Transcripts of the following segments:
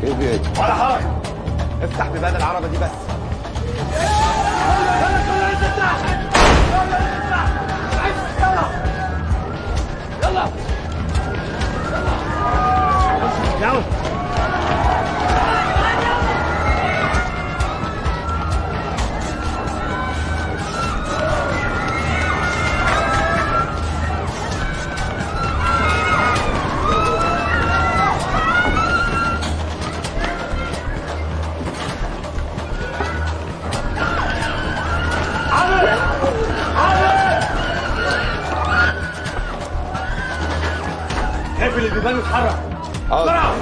ايه في ايه؟ ولا حركه افتح بيبان العربه دي بس يلا يلا اقفل البيبان واتحرك بسرعه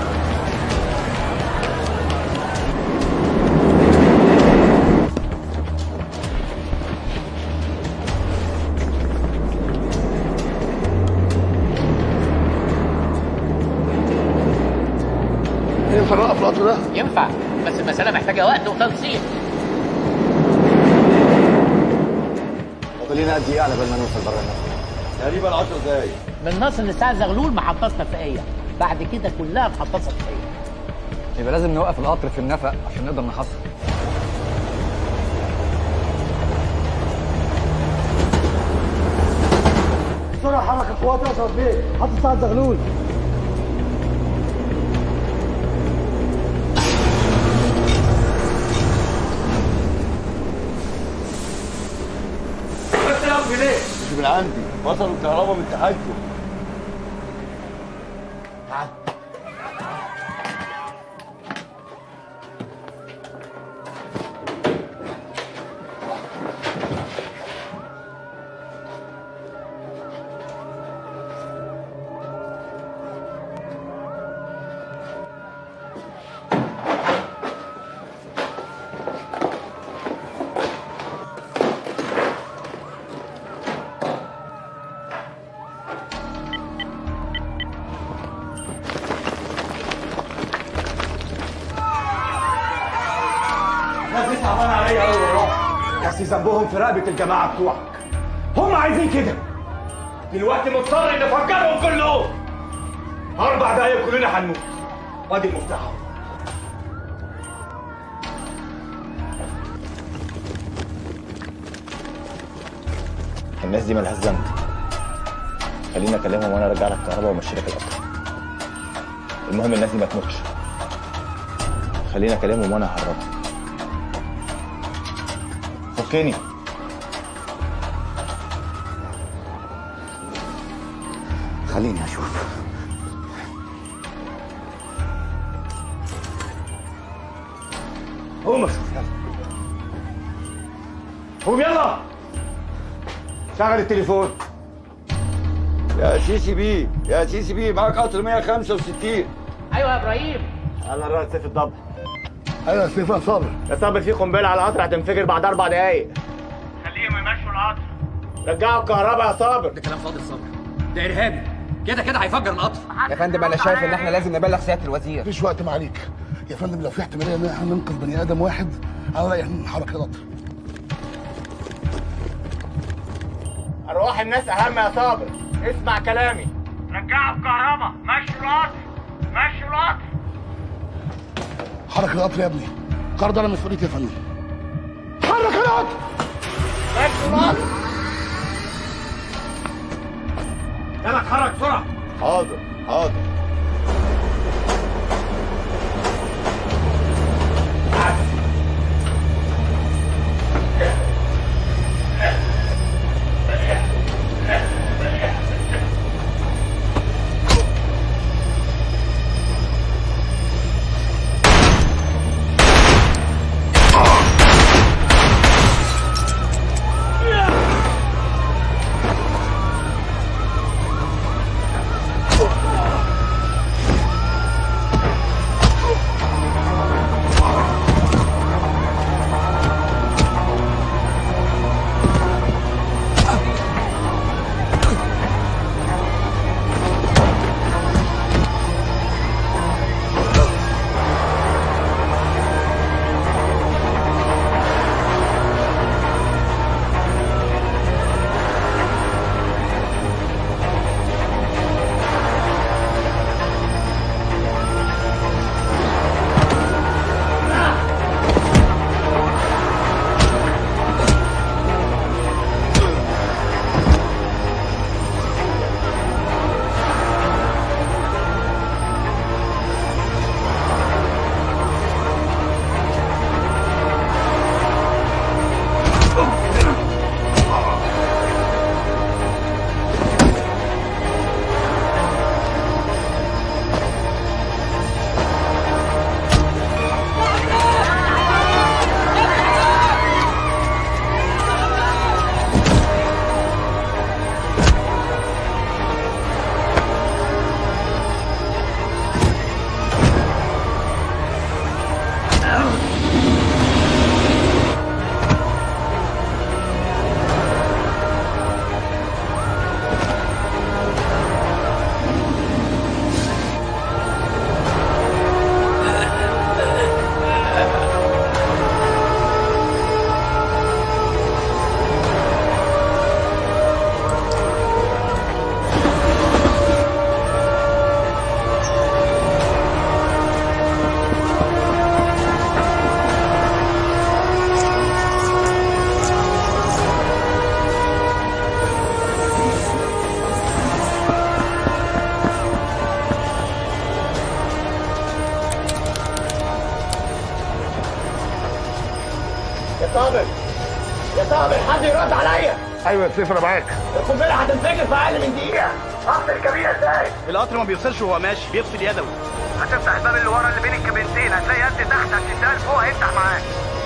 ينفع نوقف القطر ده؟ ينفع بس المسألة محتاجة وقت وتنسيق فاضل لنا قد ايه على بال ما نوصل بره النفق؟ تقريبا 10 دقايق من نص لساعة زغلول محطات نفقية بعد كده كلها محطات سطحية يبقى لازم نوقف القطر في النفق عشان نقدر نحصل بسرعه حرك القوات يا اشرف بيه حط ساعه زغلول بس تلعب ليه؟ مش من عندي وصلوا الكهرباء من تحتكم الناس دي صعبانه عليا قوي والله بس ذنبهم في رقبه الجماعه بتوعك هم عايزين كده دلوقتي مضطر ان افجرهم كلهم اربع دقايق كلنا هنموت وادي المفتاح أهو. الناس دي مالهاش ذنب خليني اكلمهم وانا ارجع لك الكهرباء وامشي لك القطر المهم الناس دي ما تموتش خليني اكلمهم وانا ههربهم فكني خليني اشوف قوم اشوف يلا قوم يلا شغل التليفون يا سيسي بيه يا سيسي بيه معاك قطر 165 أيوة يا إبراهيم انا الرائد سيف الضبط ايوه يا سيف يا صابر يا صابر في قنبله على القطر هتنفجر بعد اربع دقايق خليهم يمشوا القطر رجعوا الكهرباء يا صابر ده كلام فاضي صبر ده ارهابي كده كده هيفجر القطر يا فندم انا شايف ان احنا لازم نبلغ سياده الوزير مفيش وقت معاليك يا فندم لو في احتماليه ان احنا ننقذ بني ادم واحد على رايي احنا نحرك القطر ارواح الناس اهم يا صابر اسمع كلامي رجعوا الكهرباء مشوا القطر مشوا القطر حرك القطر يا ابني القرار ده انا مسؤوليتي يا فندم حرك القطر مشوا القطر يلا اتحرك بسرعه حاضر حاضر صابر يا صابر حد يرد عليا ايوه يا سيف انا معاك القنبله هتنفجر في اقل من دقيقه افصل الكابينه ازاي القطر ما بيوصلش وهو ماشي بيفصل يدوي هتفتح الباب اللي ورا اللي بين الكابينتين هتلاقي قد تحت هتشتغل فوق هيفتح معاك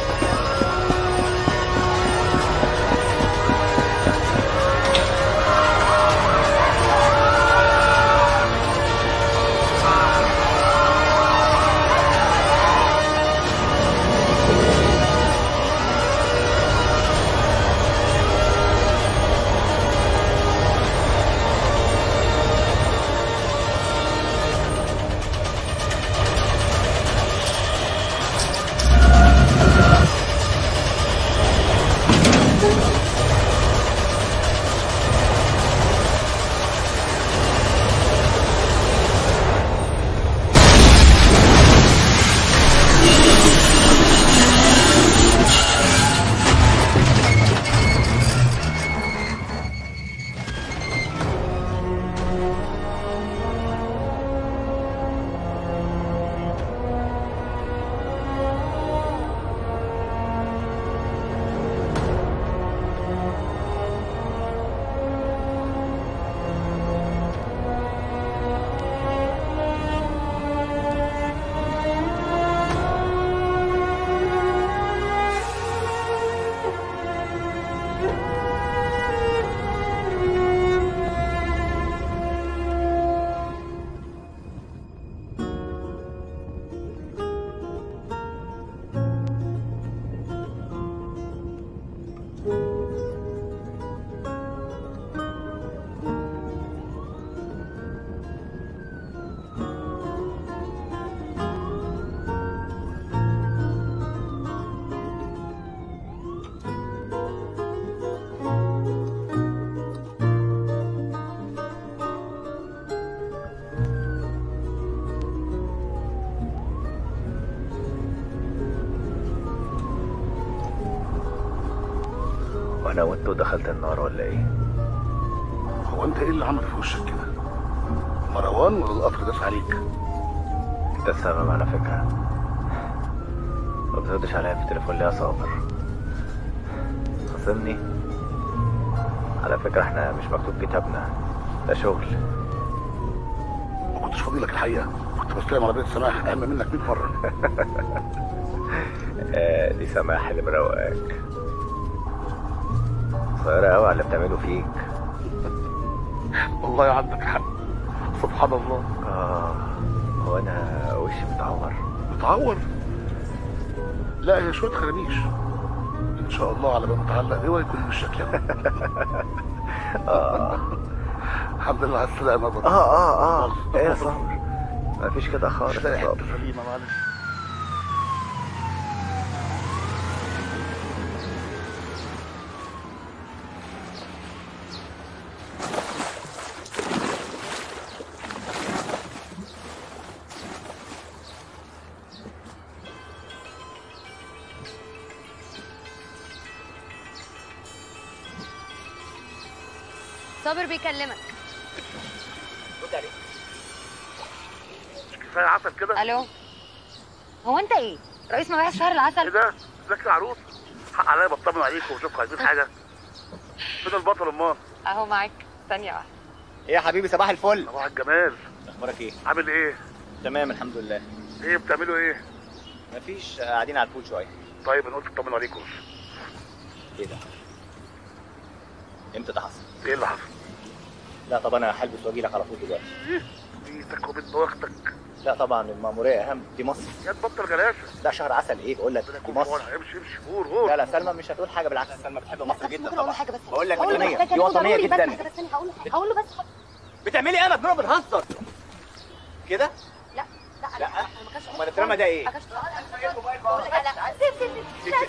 وانا وانتوا دخلت النار ولا ايه؟ هو انت ايه اللي عمل في وشك كده مروان ولا القطر داس عليك انت السبب على فكرة ما بتردش عليا في التليفون ليه يا صابر خصمني على فكرة احنا مش مكتوب كتابنا ده شغل ما كنتش فاضي لك الحقيقه كنت بستلم عربيه سماح اهم منك 100 مره آه دي سماح اللي مروقاك صغيرة قوي على اللي بتعمله فيك والله عندك حق سبحان الله اه هو انا وشي متعور متعور لا هي شويه خرابيش ان شاء الله على ما متعلق هو يكون بالشكل ده اه الحمد لله على السلامه يا بابا اه اه اه ايه يا صابر مفيش كده خالص مش لاقي يا حته صابر سليمه معلش صابر بيكلمك كفايه عسل كده الو هو انت ايه رئيس مبيعات شهر ايه العسل ده ازيك يا عروس حق عليا بطمن عليك واشوفك عايزين حاجه فين البطل امال اهو معاك ثانيه واحده ايه يا حبيبي صباح الفل صباح الجمال اخبارك ايه عامل ايه تمام الحمد لله ايه بتعملوا ايه مفيش آه، قاعدين على البول شويه طيب انا قلت اطمن عليكم ايه ده امتى ده حصل ايه اللي حصل لا طب انا هلبس واجي لك على طول دلوقتي بيتك وبيت بوختك لا طبعا المأمورية اهم دي مصر يا تبطل جلاسه لا شهر عسل ايه بقول لك ربنا دي يكون في مصر عونها امشي امشي غور غور لا لا سلمى مش هتقول حاجه بالعكس سلمى بتحب مصر جدا ممكن اقول له طبعا حاجه بس بقول لك هقول له وطنيه حاجة دي وطنيه ضروري، بس جدا حاجة بس ثانية هقول له حاجة. هقول له بس حاجة. بتعملي ايه انا بنقعد بنهزر كده لا لا لا. انا ما كانش امال الدراما ده ايه ما كانش بقول لك لا سيب سيب سيب